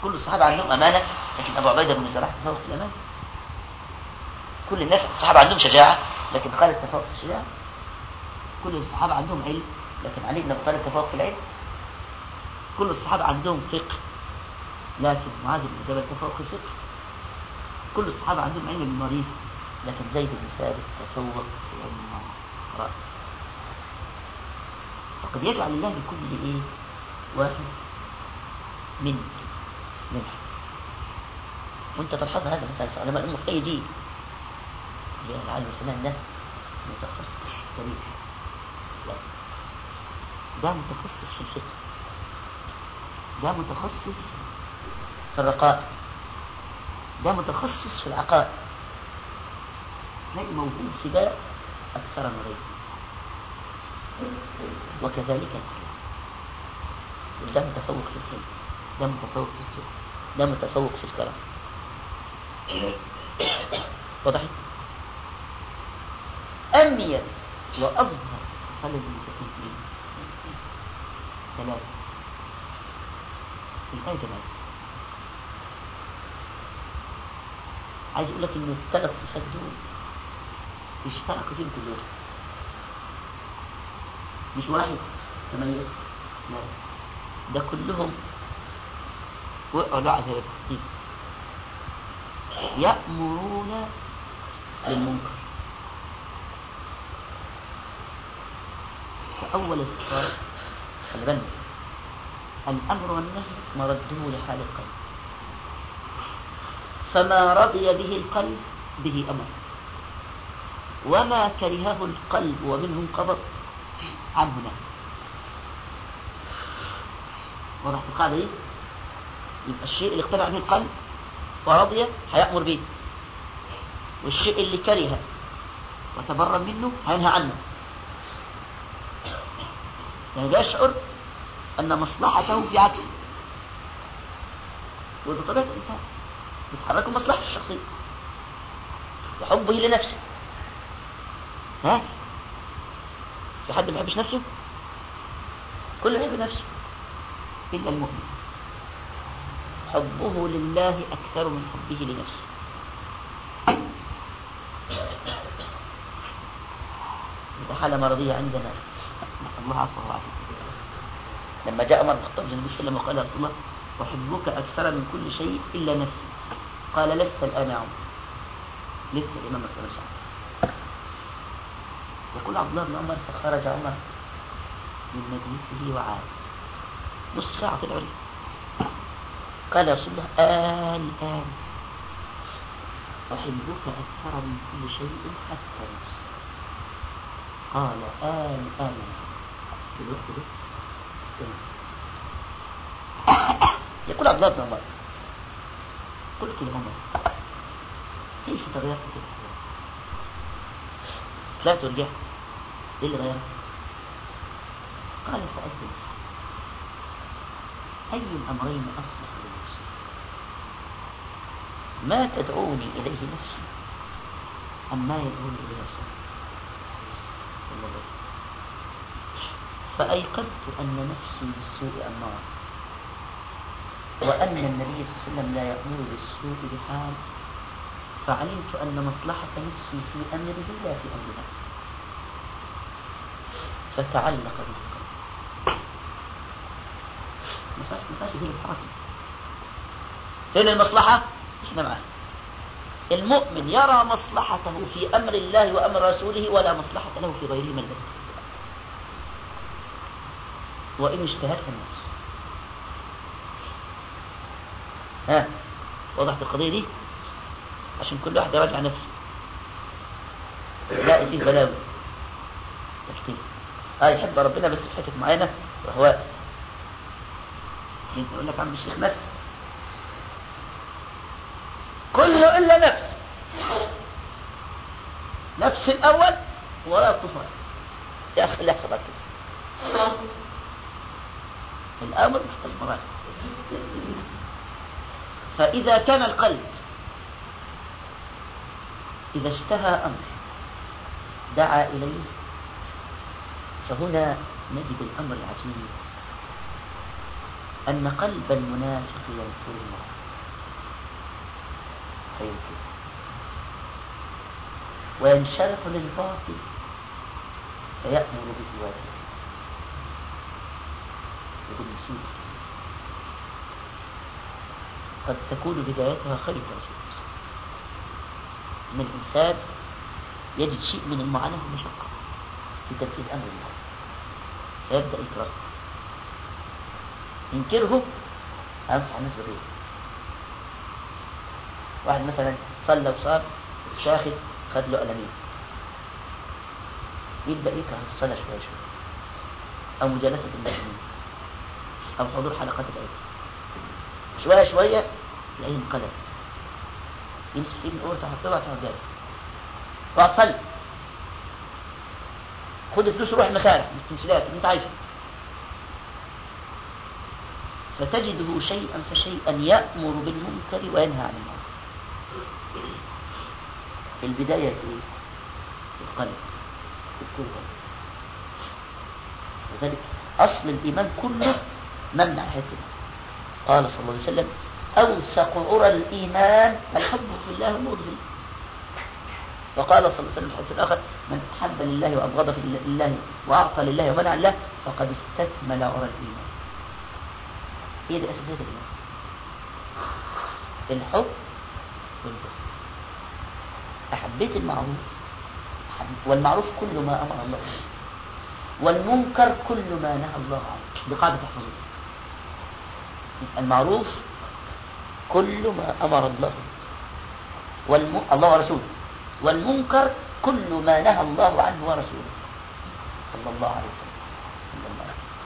كل الصحابة عندهم أمانة لكن أبو عبيدة بن الجراح تفوق في الأمانة كل الناس الصحابة عندهم شجاعة لكن خالد تفوق في الشجاعة كل الصحابة عندهم علم لكن علي بن أبي طالب تفوق في العلم كل الصحابة عندهم فقه لكن معاذ بن جبل تفوق في الفقه كل الصحابة عندهم علم المريض لكن زيد بن ثابت تفوق في علم القراءة فقد يجعل الله لكل ايه واحد من منها وانت تلحظ هذا مثلا في علماء الامه في اي دين اللي هو العالم الفلان ده متخصص تاريخ اسلام ده متخصص في الفقه ده متخصص في الرقائق ده متخصص في العقائد تلاقي موهوب في ده أكثر من غيره وكذلك الكلام ده متفوق في الحلم ده متفوق في السوق ده متفوق في الكرم وضحت أميز وأظهر خصال المتفوق فيه ثلاثة الآية ثلاثة عايز اقول لك ان الثلاث صفات دول اشتركوا فيهم كلهم مش واحد تميز لا ده كلهم وقعوا له على الترتيب يأمرون بالمنكر فأول اتصال خلي بالك الأمر والنهي مرده لحال القلب فما رضي به القلب به أمر وما كرهه القلب ومنه انقبض عنه نهي واضح في القاعدة دي يبقى الشيء اللي اقتنع به القلب ورضي هيأمر به والشيء اللي كره وتبرم منه هينهى عنه يعني بيشعر أن مصلحته في عكسه وده طبيعة الإنسان بيتحركوا مصلحته الشخصية وحبه لنفسه ها في حد ما يحبش نفسه كل يحب نفسه إلا المؤمن حبه لله أكثر من حبه لنفسه ده حالة مرضية عندنا نسأل الله عفوه وعافية لما جاء عمر بن الخطاب للنبي صلى الله عليه وسلم وقال يا رسول الله أحبك أكثر من كل شيء إلا نفسي قال لست الآن يا عمر لسه الإمام ما سلمش يقول عبد الله بن عمر فخرج عمر من مجلسه وعاد نص ساعة طلعوا لي قال يا رسول الله آن آن أحبك أكثر من كل شيء حتى نفسي قال آن آن في الوقت بس يقول عبد الله بن عمر قلت لعمر كيف تغيرت في الحياة طلعت ورجعت ايه اللي غيرك قال سألت نفسي أي الأمرين أصلح لنفسي ما تدعوني إليه نفسي أم ما يدعوني إليه نفسي صلى الله عليه وسلم فأيقنت أن نفسي بالسوء أمارة وأن النبي صلى الله عليه وسلم لا يأمر بالسوء بحال فعلمت أن مصلحة نفسي في أمره لا في أمرها فتعلق به القلب مفاسد هي الحركة فين المصلحة؟ احنا معاه المؤمن يرى مصلحته في أمر الله وأمر رسوله ولا مصلحة له في غيره من ذلك وإن اشتهتها النفس ها وضحت القضية دي عشان كل واحد يراجع نفسه لا فيه بلاوي كتير اه يحب ربنا بس في حتة معينة وهو واقف يقول لك عم الشيخ نفس كله إلا نفس نفس الأول ولا الطفل يحصل اللي يحصل بعد كده الأمر محتاج مراجعة فإذا كان القلب إذا اشتهى أمر دعا إليه فهنا نجد الأمر العجيب أن قلب المنافق ينفر فينكر وينشرح للباطل فيأمر بالواجب وبالمسيح قد تكون بدايتها خير توفيق ان الانسان يجد شيء من المعاناه والمشقه في تنفيذ امر الله فيبدا يكرهه ينكره انصح الناس بغيره واحد مثلا صلى وصار شاخد خد له قلمين يبدا يكره الصلاه شويه شويه او مجالسه المسلمين او حضور حلقات العلم شويه شويه تلاقيه انقلب يمسك ايد الاول تحط له عشان جاي واقعد صلي خد فلوس وروح المسارح التمثيلات اللي انت عايزه فتجده شيئا فشيئا يأمر بالمنكر وينهى عن المعروف البداية في ايه؟ في القلب في الكرة لذلك أصل الإيمان كله مبنى على الحتة دي قال صلى الله عليه وسلم أوثق عرى الإيمان الحب في الله والبغض في الله وقال صلى الله عليه وسلم في الحديث الآخر من أحب لله وأبغض في الله وأعطى لله ومنع الله فقد استكمل عرى الإيمان هي دي أساسية الإيمان الحب والبغض أحبيت المعروف أحب والمعروف كل ما أمر الله به والمنكر كل ما نهى الله عنه دي قاعدة تحفظوها المعروف كل ما أمر الله والم... الله ورسوله والمنكر كل ما نهى الله عنه ورسوله صلى الله عليه وسلم صلى الله عليه وسلم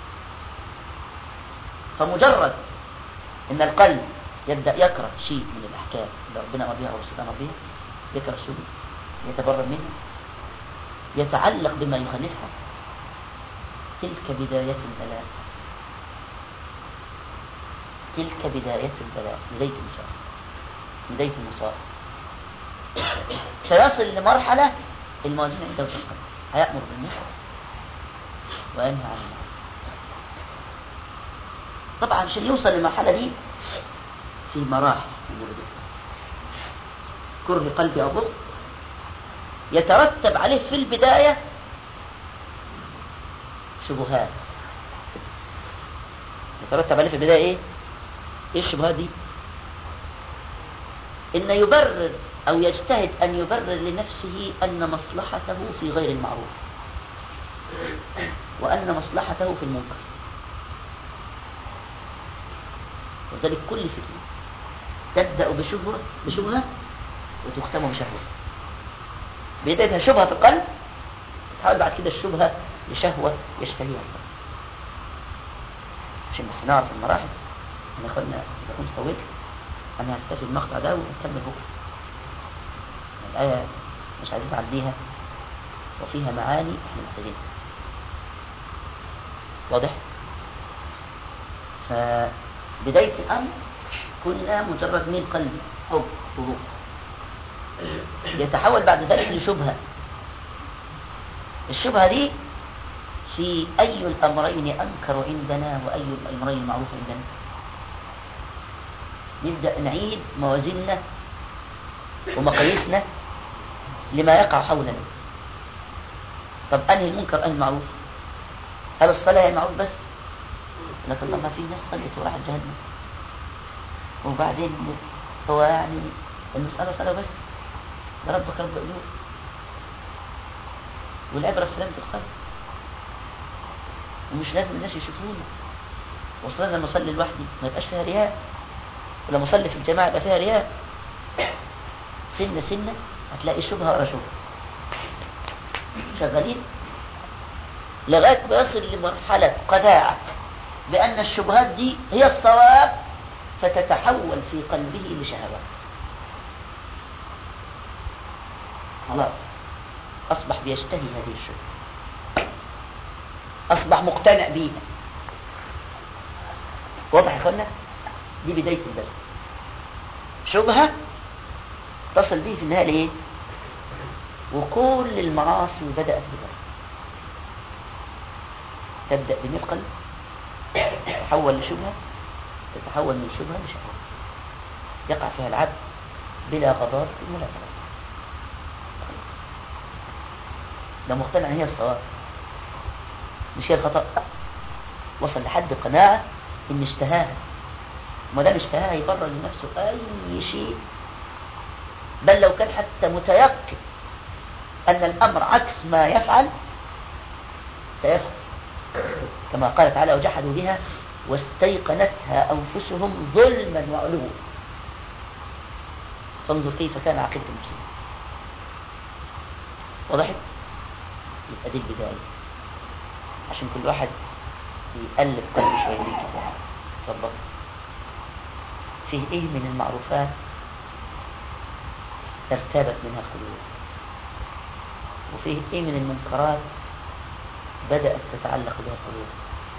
فمجرد ان القلب يبدا يكره شيء من الاحكام اللي ربنا امر بها ورسوله امر بها يكره شيء يتبرر منها يتعلق بما يخالفها تلك بداية البلاء تلك بداية البلاء بداية المصائب بداية المصائب سيصل لمرحلة الموازين عنده تنقلب هيأمر بالنكر وينهى عن المعروف طبعا عشان يوصل للمرحلة دي في مراحل من كره قلبي أو بغض يترتب عليه في البداية شبهات يترتب عليه في البداية ايه ايه الشبهات دي ان يبرر او يجتهد ان يبرر لنفسه ان مصلحته في غير المعروف وان مصلحته في المنكر وذلك كل فتنة تبدأ بشبهة بشبهة وتختم بشهوة بدايتها شبهة في القلب تحول بعد كده الشبهة لشهوة يشتهيها القلب عشان بس نعرف المراحل احنا اخوانا اذا كنت طولت انا هكتفي المقطع ده ونكمل بكره الآية مش عايزين نعديها وفيها معاني احنا محتاجينها واضح فبداية الأمر كنا مجرد ميل قلبي حب وروح يتحول بعد ذلك لشبهة الشبهة دي في أي الأمرين أنكر عندنا وأي الأمرين معروف عندنا نبدأ نعيد موازيننا ومقاييسنا لما يقع حولنا طب أنهي المنكر أنهي المعروف هل الصلاة هي المعروف بس لكن لما في ناس صلت وراحت جهنم وبعدين هو يعني المسألة صلاة بس ده ربك رب قلوب والعبرة في سلامة القلب ومش لازم الناس يشوفونا وصلنا لما اصلي لوحدي ما يبقاش فيها رياء ولما اصلي في الجماعه يبقى فيها رياء سنه سنه هتلاقي شبهه ورا شبهه شغالين لغايه ما يصل لمرحله قناعه بان الشبهات دي هي الصواب فتتحول في قلبه لشهوات خلاص اصبح بيشتهي هذه الشبهه أصبح مقتنع بيها واضح يا اخوانا دي بداية البلاء شبهة تصل به في النهاية لإيه وكل المعاصي بدأت بذلك تبدأ بميل قلب تتحول لشبهة تتحول من شبهة لشهوة يقع فيها العبد بلا غضاضة ولا تغضب لو مقتنع هي الصواب مش هي الخطأ وصل لحد قناعة ان اشتهاها ما دام اشتهاها يبرر لنفسه اي شيء بل لو كان حتى متيقن ان الامر عكس ما يفعل سيفعل كما قال تعالى وجحدوا بها واستيقنتها انفسهم ظلما وعلوا فانظر كيف كان عاقبة المفسدين وضحت يبقى دي البداية عشان كل واحد يقلب قلبه شوية في الكتاب تصبر فيه ايه من المعروفات ارتابت منها القلوب وفيه ايه من المنكرات بدأت تتعلق بها القلوب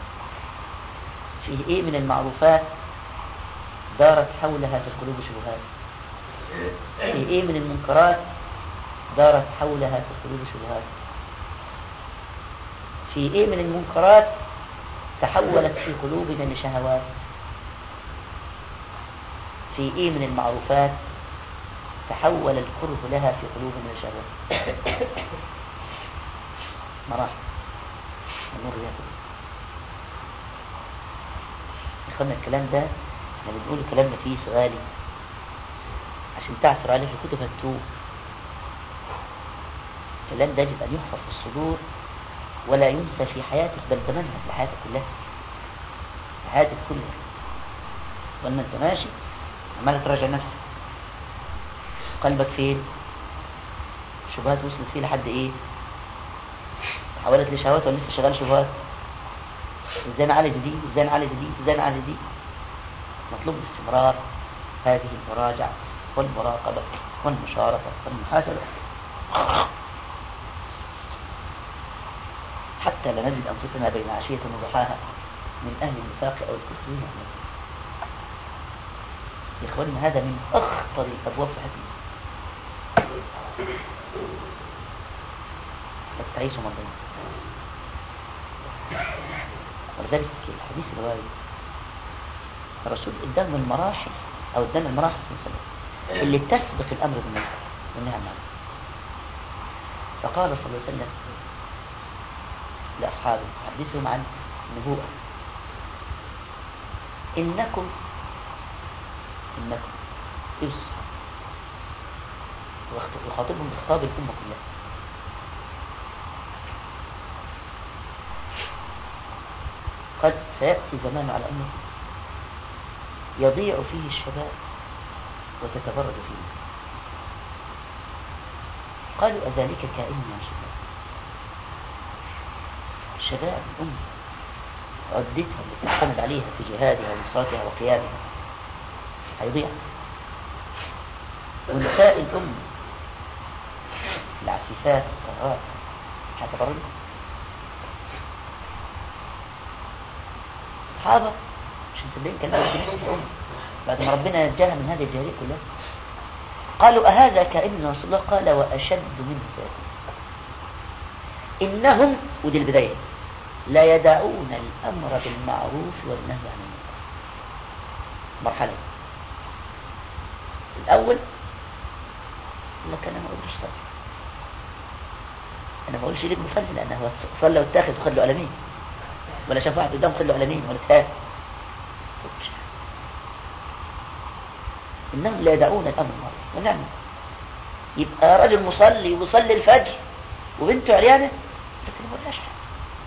فيه ايه من المعروفات دارت حولها في القلوب شبهات فيه ايه من المنكرات دارت حولها في القلوب شبهات في ايه من المنكرات تحولت في قلوبنا لشهوات في ايه من المعروفات تحول الكره لها في قلوبنا لشهوات مراحل نمر بها كلها اخوانا الكلام ده احنا بنقول كلامنا فيه غالي عشان تعثر عليه في كتب هتوب الكلام ده يجب ان يحفظ في الصدور ولا ينسى في حياتك بل ده منهج لحياتك كلها لحياتك كلها ولما انت ماشي عمال تراجع نفسك قلبك فين شبهات وصلت فيه لحد ايه تحولت لشهوات ولا لسه شغال شبهات ازاي نعالج دي ازاي نعالج دي ازاي نعالج دي مطلوب باستمرار هذه المراجعة والمراقبة والمشاركة والمحاسبة حتى لا نجد أنفسنا بين عشية وضحاها من أهل النفاق أو الكفر والنعمة يا إخواننا هذا من أخطر الأبواب في حياة المسلم التعيش مرضين ولذلك الحديث الوارد الرسول قدام المراحل أو قدام المراحل صلى الله عليه وسلم اللي تسبق الأمر بالمنكر والنهي عن المعروف فقال صلى الله عليه وسلم لأصحابه حدثهم عن نبوءة إنكم إنكم يوسف يخاطبهم بخطاب الأمة كلها قد سيأتي زمان على أمتي يضيع فيه الشباب وتتبرد فيه النساء قالوا أذلك كائن يا رسول الله شباب الأمة عدتها اللي تعتمد عليها في جهادها ونصرتها وقيامها هيضيع ونساء الأمة العفيفات الطهرات هتبرد الصحابة مش مصدقين كلمة في نفس الأمة بعد ما ربنا نجاها من هذه الجاهلية كلها قالوا أهذا كائن رسول الله قال وأشد منه سيكون إنهم ودي البداية لا يدعون الأمر بالمعروف والنهي عن المنكر مرحلة الأول لك أنا ما أقولش صلي أنا ما أقولش ليك بصلي لأنه هو صلى واتاخد وخد له قلمين ولا شاف واحد قدام خد له قلمين ولا اتهاب إنهم لا يدعون الأمر بالمعروف ونعم يبقى رجل مصلي ويصلي الفجر وبنته عريانة لكن ما قلناش حاجة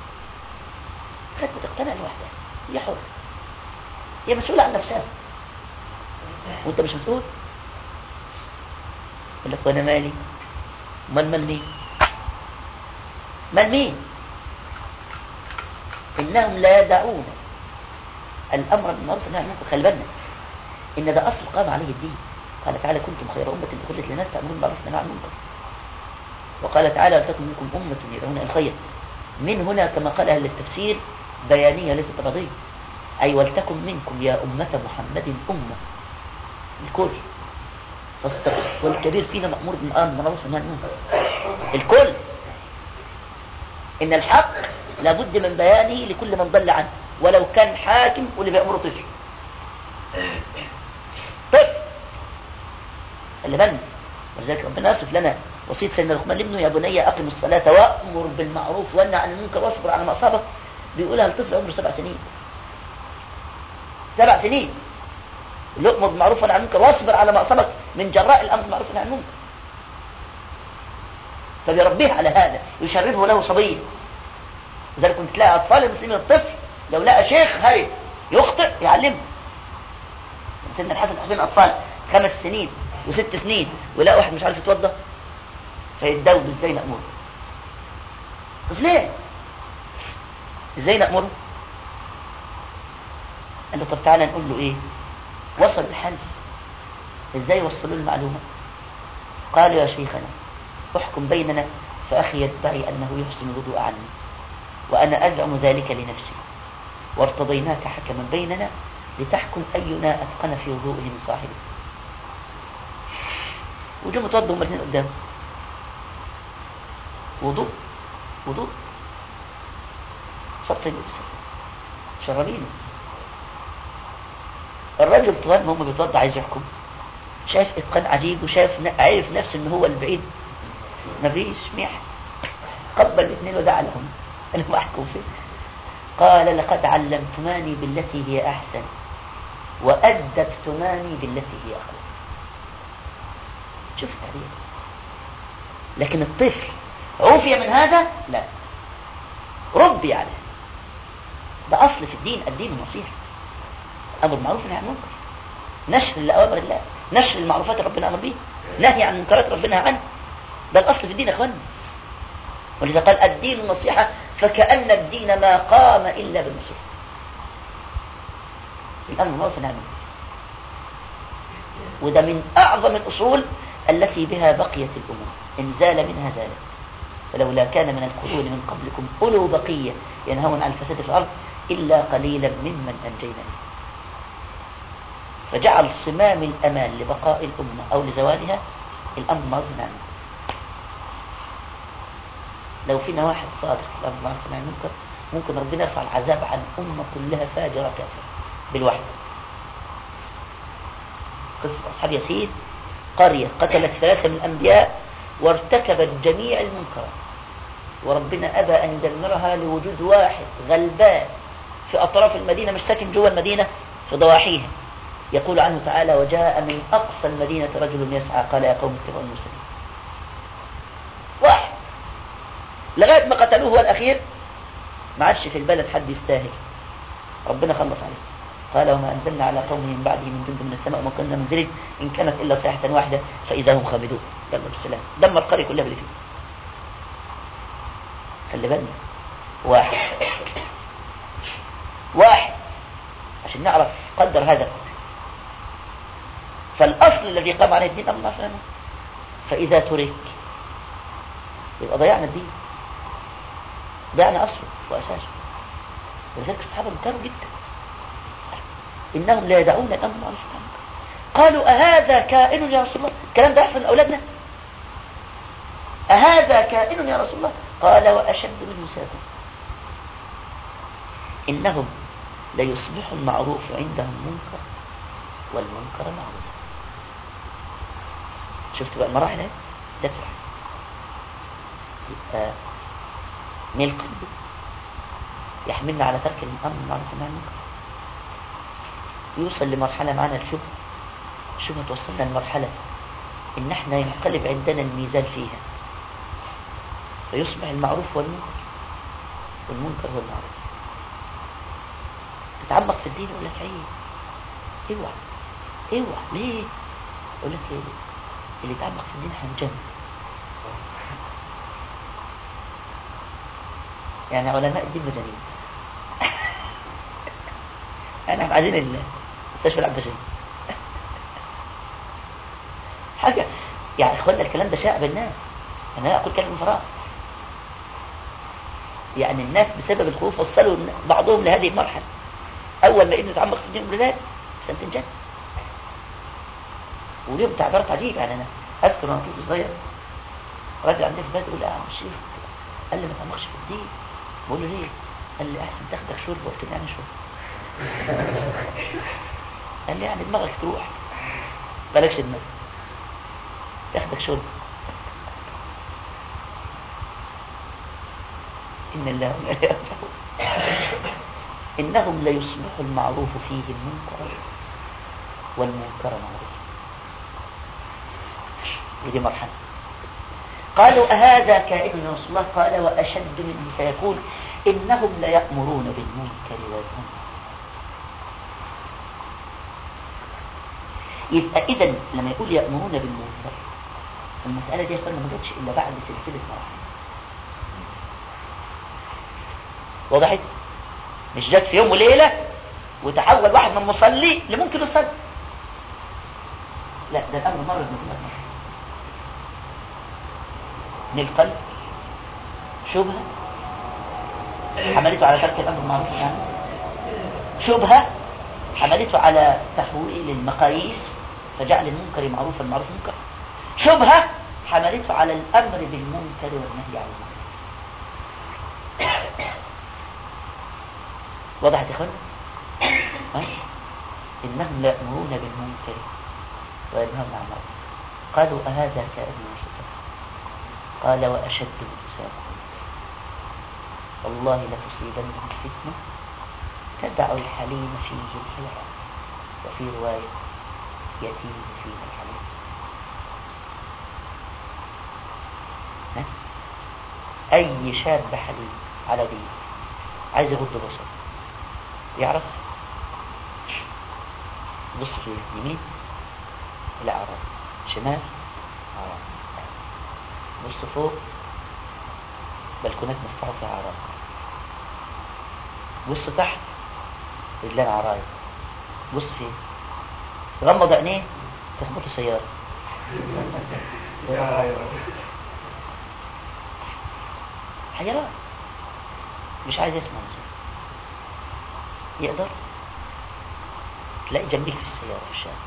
كانت بتقتنع لوحدها هي حرة هي مسؤولة عن نفسها وانت مش مسؤول يقول لك وانا مالي امال مال مين مال مين انهم لا يدعون الامر بالمعروف والنهي عن المنكر خلي بالنا ان ده اصل قام عليه الدين قال تعالى كنتم خير امه اخرجت للناس تامرون بالمعروف والنهي عن المنكر وقال تعالى ولتكن منكم امه يدعون الى الخير من هنا كما قال اهل التفسير بيانيه ليست رضيه اي ولتكن منكم يا امه محمد امه الكل فالصغير والكبير فينا مأمور بالأمر بالمعروف والنهي عن المنكر الكل إن الحق لابد من بيانه لكل من ضل عنه ولو كان حاكم واللي بيأمره طفل طفل اللي بالنا ولذلك ربنا يصف لنا وصية سيدنا لقمان لابنه يا بني أقم الصلاة وأمر بالمعروف وانهى عن المنكر واصبر على ما أصابك بيقولها لطفل عمره سبع سنين سبع سنين الأمر بالمعروف وانهى عن المنكر واصبر على ما أصابك من جراء الأمر بالمعروف والنهي عن المنكر فبيربيه على هذا يشربه له صبيا لذلك كنت تلاقي أطفال المسلمين الطفل لو لقى شيخ هرب يخطئ يعلمه سيدنا الحسن حسين أطفال خمس سنين وست سنين ولا واحد مش عارف يتوضى فيتداول ازاي نأمره طب ليه ازاي نأمره قال له طب تعالى نقول له ايه وصل الحل ازاي يوصلوا المعلومة قالوا يا شيخنا احكم بيننا فأخي يدعي أنه يحسن الوضوء عني وأنا أزعم ذلك لنفسي وارتضيناك حكما بيننا لتحكم أينا أتقن في وضوءه من صاحبه وجم توضوا هم الاثنين قدامه وضوء وضوء سبطين بس شربينه الراجل طوال ما هم بيتوضع عايز يحكم شايف اتقان عجيب وشايف عارف نفسه ان هو البعيد مفيش ميح قبل الاثنين ودعا لهم انا ما احكم فيه قال لقد علمتماني بالتي هي احسن وادبتماني بالتي هي اقوى شوف التعبير لكن الطفل عوفي من هذا لا ربي عليه ده أصل في الدين الدين النصيحة أمر معروف نهي عن المنكر نشر لأوامر الله نشر المعروفات اللي ربنا أمر بيه نهي عن المنكرات ربنا عنه ده الأصل في الدين يا أخوانا ولذا قال الدين النصيحة فكأن الدين ما قام إلا بالنصيحة الأمر معروف نهي عن المنكر وده من أعظم الأصول التي بها بقيت الأمم إن زال منها زالت فلولا كان من القرون من قبلكم أولو بقية ينهون عن الفساد في الأرض إلا قليلا ممن أنجينا فجعل صمام الأمان لبقاء الأمة أو لزوالها الأمر معروف عن لو فينا واحد صادق في الأمر معروف عن المنكر ممكن ربنا يرفع العذاب عن أمة كلها فاجرة كافرة بالوحدة قصة أصحاب ياسين قرية قتلت ثلاثة من الأنبياء وارتكبت جميع المنكرات وربنا أبى أن يدمرها لوجود واحد غلبان في أطراف المدينة مش ساكن جوا المدينة في ضواحيها يقول عنه تعالى وجاء من أقصى المدينة رجل يسعى قال يا قوم اتبعوا المرسلين واحد لغاية ما قتلوه هو الأخير ما عادش في البلد حد يستاهل ربنا خلص عليه قال وما أنزلنا على قومه من بعده من جند من السماء وما كنا منزلين إن كانت إلا صيحة واحدة فإذا هم خامدون يلا بالسلام دمر القرية كلها باللي فيه خلي بالنا واحد واحد عشان نعرف قدر هذا فالأصل الذي قام عليه الدين أمر معروف فإذا ترك يبقى ضيعنا الدين ضيعنا أصله وأساسه ولذلك الصحابة انكروا جدا إنهم لا يدعون الأمر معروف قالوا أهذا كائن يا رسول الله الكلام ده يحصل لأولادنا أهذا كائن يا رسول الله قال وأشد منه سابا إنهم ليصبح المعروف عندهم منكر والمنكر معروف شفت بقى المراحل اهي جت في يبقى ميل قلبي يحملنا على ترك الأمر المعروف والنهي عن المنكر يوصل لمرحلة معنا الشبه الشبهة توصلنا لمرحلة إن احنا ينقلب عندنا الميزان فيها فيصبح المعروف هو المنكر والمنكر هو المعروف تتعمق في الدين يقول لك عيب اوعى اوعى ليه يقول لك ايه اللي يتعمق في الدين هينجن يعني علماء الدين مجانين يعني احنا عايزين المستشفى العباسية حاجة يعني اخوانا الكلام ده شائع بالناس انا لا اقول كلام فراغ يعني الناس بسبب الخوف وصلوا بعضهم لهذه المرحلة أول ما ابنه يتعمق في الدين الولاد سنتين جنة وليهم تعبيرات عجيبة يعني أنا أذكر وأنا طفل صغير راجل عندي في البيت يقول يا عم الشيخ قال لي ما تعمقش في الدين بقول له ليه؟ قال لي احسن تاخدك شرب قلت له يعني شرب قال لي يعني دماغك تروح مالكش دماغ تاخدك شرب إن الله لا يرجعون إنهم ليصبح المعروف فيه المنكر والمنكر معروف ودي مرحلة قالوا أهذا كائن من رسول الله قال وأشد منه سيكون إنهم ليأمرون بالمنكر وينهون يبقى إذا لما يقول يأمرون بالمنكر المسألة دي يا ما جاتش إلا بعد سلسلة مراحل وضحت مش جت في يوم وليلة وتحول واحد من مصلي لممكن يصلي لا ده الأمر مرة من مرة من القلب شبهة حملته على ترك الأمر المعروف يعني شبهة حملته على تحويل المقاييس فجعل المنكر معروفا المعروف منكر شبهة حملته على الأمر بالمنكر والنهي عن المنكر وضحت يا اخوانا انهم لا يامرون بالمنكر وينهون عن المعروف قالوا اهذا كائن من قال واشد الانسان والله لتصيبنهم فتنه تدع الحليم فيه الحيرة وفي رواية يتيم فيه الحليم ها؟ أي شاب حليم على دين عايز يغض بصره يعرف بص في يمين لا عرب شمال عرب بص فوق بلكونات مفتوحة فيها عرب بص تحت رجلان عرايا بص فين غمض عينيه تخبطه سيارة حيران مش عايز يسمع موسيقى يقدر تلاقي جنبك في السيارة في الشارع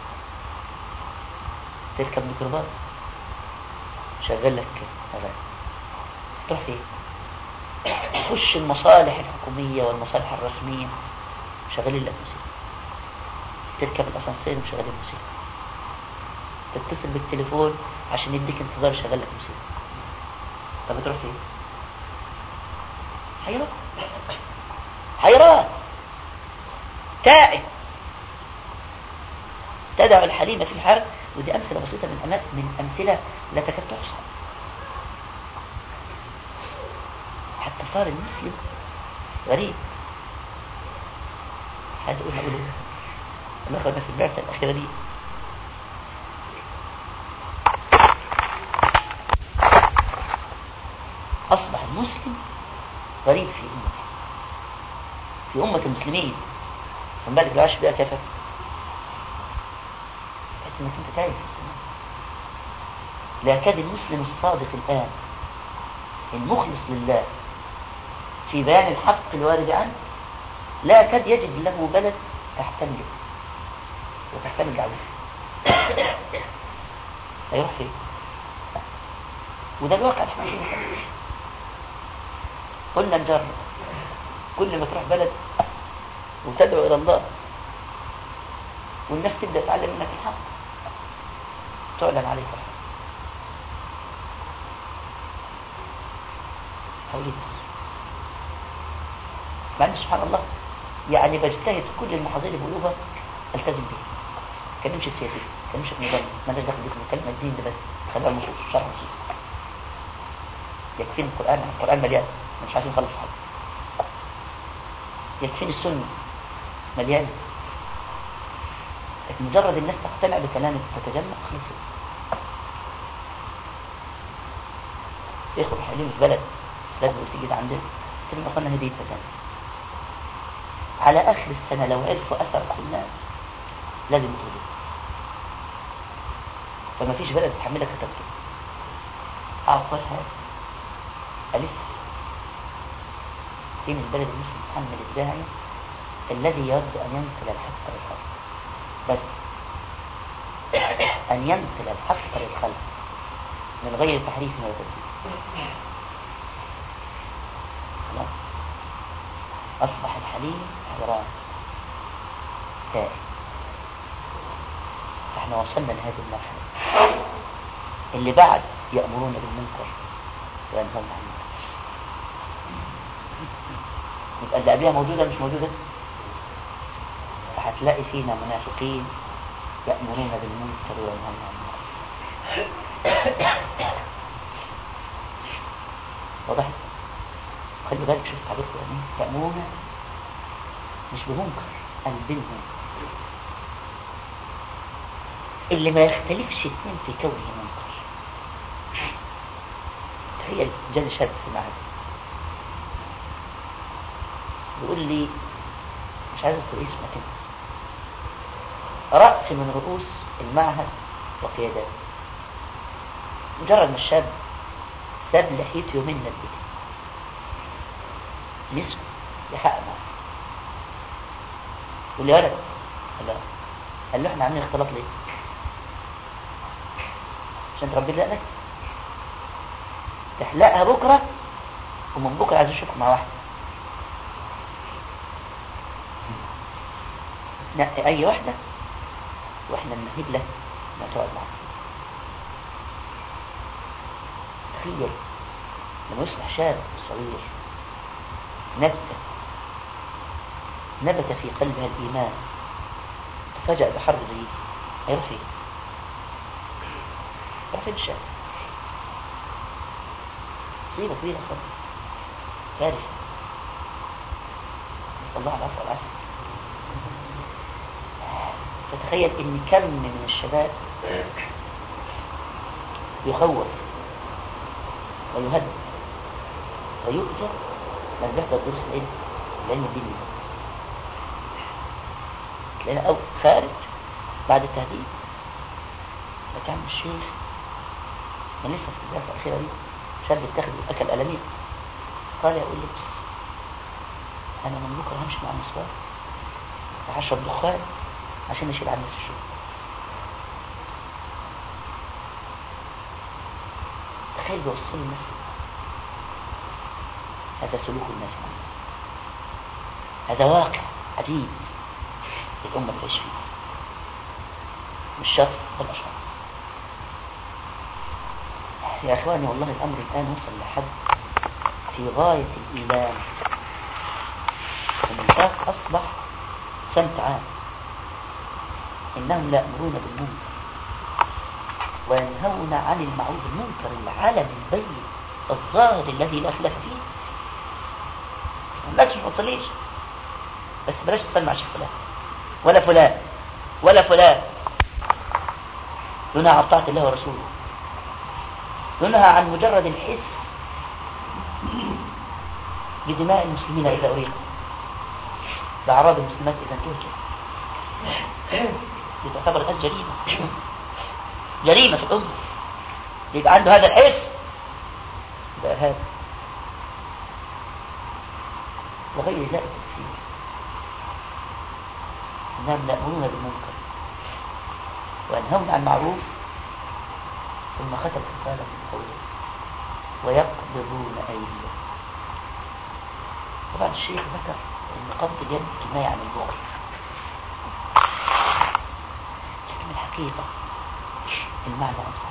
تركب ميكروباص شغل لك أغاني تروح فين تخش المصالح الحكومية والمصالح الرسمية شغالين لك موسيقى تركب الأسانسير وشغال الموسيقى تتصل بالتليفون عشان يديك انتظار شغال لك موسيقى طب بتروح فين حيران حيران تائه تدع الحليم في الحرب ودي أمثلة بسيطة من أمثلة, من أمثلة لا تكاد تحصى حتى صار المسلم غريب عايز أقول هقول إيه أنا أخذنا في البعثة الأخيرة دي أصبح المسلم غريب في أمته في أمة المسلمين من بالك لو عاش بقى كافر تحس انك انت تايه في السماء لا يكاد المسلم الصادق الآن المخلص لله في بيان الحق الوارد عنه لا يكاد يجد له بلد تحتمله وتحتمل دعوته هيروح فين وده الواقع احنا قلنا نجرب كل ما تروح بلد وتدعو إلى الله والناس تبدأ تعلم منك الحق تعلن عليك الحق حولي بس مع سبحان الله يعني بجتهد كل المحاضير اللي بقولوها التزم بيها ما كلمش السياسي ما كلمش النظام ما لناش دخل بكم كلمة الدين ده بس خلوها النصوص شرح النصوص يكفيني القرآن القرآن مليان مش عارفين نخلص حاجة يكفيني السنة مليان لكن مجرد الناس تقتنع بكلامك وتتجمع خلص اخوة حالين في بلد سلاد قلت جيت عندنا قلت لهم اخوانا هدية سنة على اخر السنة لو عرفوا اثرك في الناس لازم تقولوا فما فيش بلد تحملك كتبته اعطيها الف فين البلد المسلم محمد الداعي الذي يود أن ينقل الحق للخلق بس أن ينقل الحق للخلق من غير تحريف ولا تبديل خلاص أصبح الحليم حيران تائه احنا وصلنا لهذه المرحلة اللي بعد يأمرون بالمنكر وينهون عن المنكر يبقى اللي قبلها موجودة مش موجودة فهتلاقي فينا منافقين يأمرون بالمنكر وينهون عن المنكر واضح خلي بالك شوف تعبير القرآن يأمرون مش بمنكر قال بالمنكر اللي ما يختلفش اتنين في كونه منكر تخيل جالي شاب في المعهد بيقول لي مش عايز اذكر اسمه كده رأس من رؤوس المعهد وقيادات مجرد ما الشاب ساب لحيته يومين من البيت نسوا يحقق معه يقول لي ولد قال له قال له احنا عاملين اختلاط ليه عشان تربي لك تحلقها بكرة ومن بكرة عايز اشوفك مع واحدة نقي اي واحدة واحنا نمهد لك ما تقعد معاك تخيل لما يصبح شاب صغير نبت نبت في قلبها الإيمان تفاجأ بحرب زي دي هيروح فين؟ يروح فين الشاب؟ مصيبة كبيرة خالص كارثة نسأل الله العفو والعافية فتخيل ان كم من الشباب يخوف ويهدد ويؤذى من بيحضر دروس العلم العلم الديني تلاقينا أو خارج بعد التهديد لك عم الشيخ من لسه في البداية الأخيرة دي شاب اتاخد أكل ألمين قال يقول لي بص أنا من بكرة همشي مع النسوان وهشرب دخان عشان نشيل عن نفس الشغل تخيل بيوصل الناس هذا سلوك الناس مع الناس هذا واقع عجيب الأمة تعيش فيه مش شخص بل أشخاص يا أخواني والله الأمر الآن وصل لحد في غاية الإيمان النفاق أصبح سمت عام إنهم لا يأمرون بالمنكر وينهون عن المعروف المنكر العلم البين الظاهر الذي لا خلاف فيه ما ما تصليش بس بلاش تصلي مع شيخ فلان ولا فلان ولا فلان ينهى عن طاعة الله ورسوله ينهى عن مجرد الحس بدماء المسلمين إذا أريقوا بأعراض المسلمات إذا انتهجت دي تعتبر الآن جريمة جريمة في الأمة يبقى عنده هذا الحس يبقى هذا وغير ذلك كثير إنهم يأمرون بالمنكر وينهون عن المعروف ثم ختم رسالة من قوله ويقبضون أيديهم طبعا الشيخ ذكر أن قبض اليد كناية عن البخل لكن الحقيقة المعنى أوسع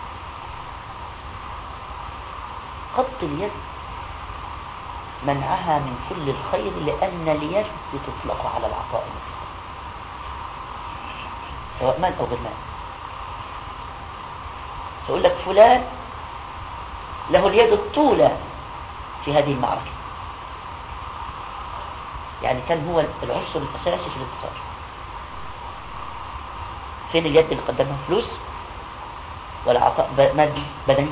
قبض اليد منعها من كل الخير لأن اليد تطلق على العطاء المطلق سواء مال أو غير مال يقول لك فلان له اليد الطولى في هذه المعركة يعني كان هو العنصر الأساسي في الانتصار فين اليد اللي قدمها فلوس ولا عطاء مادي بدني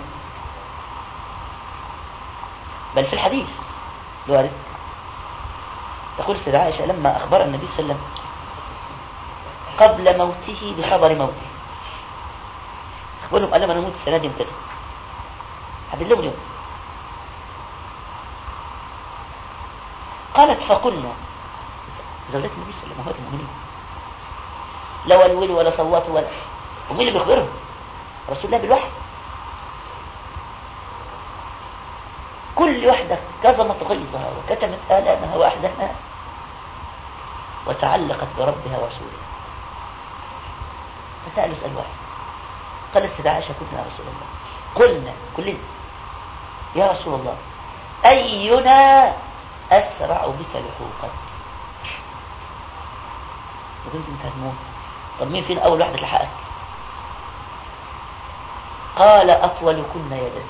بل في الحديث الوارد تقول سيدة عائشة لما أخبر النبي صلى الله عليه وسلم قبل موته بخبر موته أخبرهم قال لهم أنا أموت السنة دي كذا حدد لهم اليوم قالت فقلنا زوجات النبي صلى الله عليه وسلم المؤمنين لا ولولوا ولا صوتوا ولا ومين اللي بيخبرهم رسول الله بالوحي كل كل واحدة كظمت غيظها وكتمت آلامها وأحزانها وتعلقت بربها ورسولها فسألوا سأل واحد قال السيدة عائشة كنا يا رسول الله قلنا كلنا يا رسول الله أينا أسرع بك لحوقا وقلت انت هتموت طب مين فينا أول واحدة تلحقك قال أطول كنا يدا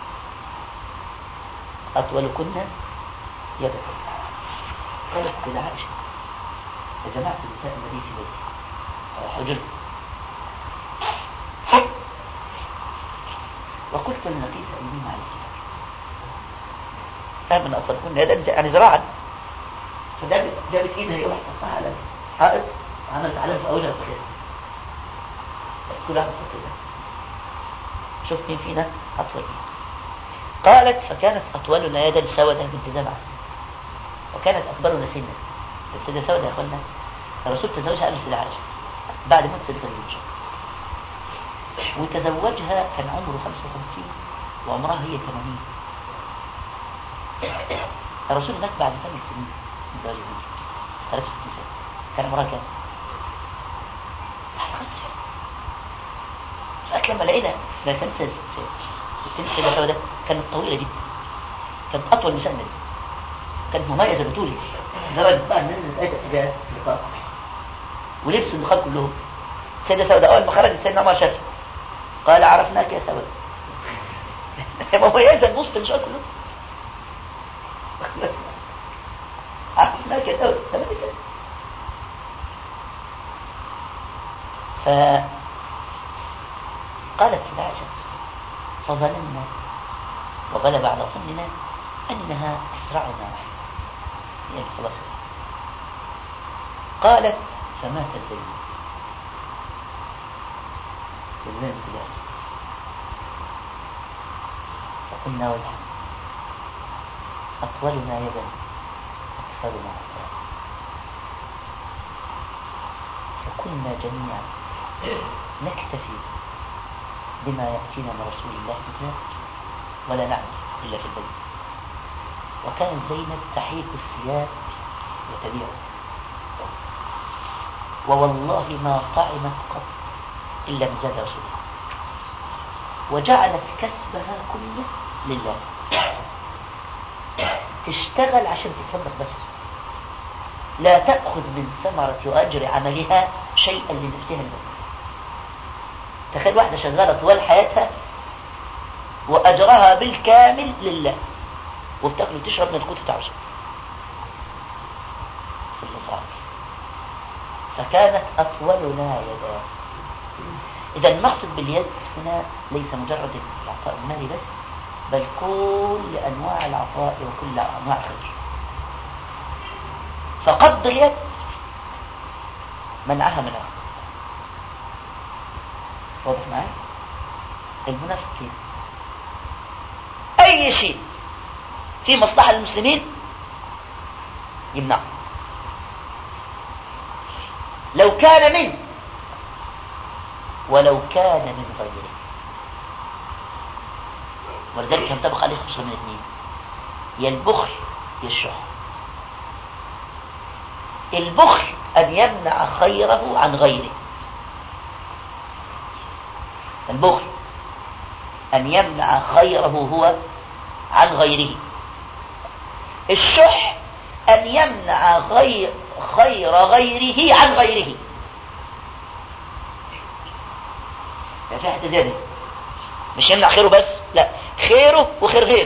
أطول كنا يدا قالت سيدة عائشة فجمعت نساء النبي في بيتي حجرت وقلت لنقيس أيدينا على الكتاب فهم أن أطول كنا يدا يعني زراعا فجابت جابت إيدها هي واحدة حطها على الحائط وعملت عليها في أولها الخير كل واحد تحط إيدها شوف مين فينا أطول إيد قالت فكانت أطولنا يدا سودة بنت زمعة وكانت أكبرنا سنا السيدة سودة يا أخوانا الرسول تزوجها قبل السيدة عائشة بعد موت السيدة خديجة وتزوجها كان عمره 55 وعمرها هي 80 الرسول مات بعد ثمان سنين من زواج خديجة 63 سنة كان عمرها كام؟ فقالت لما لقينا ما كان سنة ستين سنة سوداء كانت طويلة جدا كانت أطول نساء النبي كانت مميزة بطولي لدرجة بقى ان نزلت آية الحجاب في اللقاء ولبسوا النخال كلهم سيدة سوداء أول ما خرجت سيدنا عمر شافها قال عرفناك يا سوداء مميزة الوسط النساء كلهم عرفناك يا سوداء ثمان نساء ف قالت سيدة عائشة فظننا وغلب على ظننا أنها أسرعنا يعني خلاص قالت فمات زينب زينب كلها فقلنا وجها أطولنا يدا أكثرنا عطاء فكنا جميعا نكتفي بما يأتينا من رسول الله بذلك ولا نعمل إلا في البيت وكانت زينب تحيك الثياب وتبيعه ووالله ما طعمت قط إلا من زاد رسولها وجعلت كسبها كله لله تشتغل عشان تتصدق بس لا تأخذ من ثمرة وأجر عملها شيئا لنفسها المؤمنة تخيل واحدة شغالة طوال حياتها وأجرها بالكامل لله وبتاكل وتشرب من القوت بتاع رسول صلى الله عليه وسلم فكانت أطولنا يدا إذا المقصد باليد هنا ليس مجرد العطاء المالي بس بل كل أنواع العطاء وكل أنواع الخير فقبض اليد منعها من العطاء واضح معايا المنافقين أي شيء في مصلحة للمسلمين يمنع لو كان من ولو كان من غيره ولذلك ينطبق عليه خصوصا من اثنين يا البخل يا الشح البخل أن يمنع خيره عن غيره البخل أن يمنع خيره هو عن غيره الشح أن يمنع غير خير غيره عن غيره يعني في حتة زيادة مش يمنع خيره بس لا خيره وخير غيره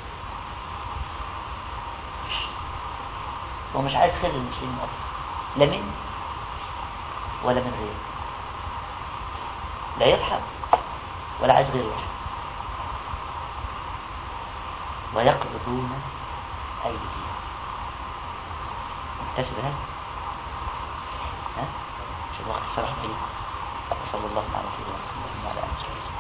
هو مش عايز خير للمسلمين أبدا لا منه ولا من غيره لا يرحم ولا عايز غيره يرحم ويقبضون أيديهم مكتفي بهذا ها شوف وقت الصلاة بعيد وصلى الله على سيدنا محمد وعلى آله وصحبه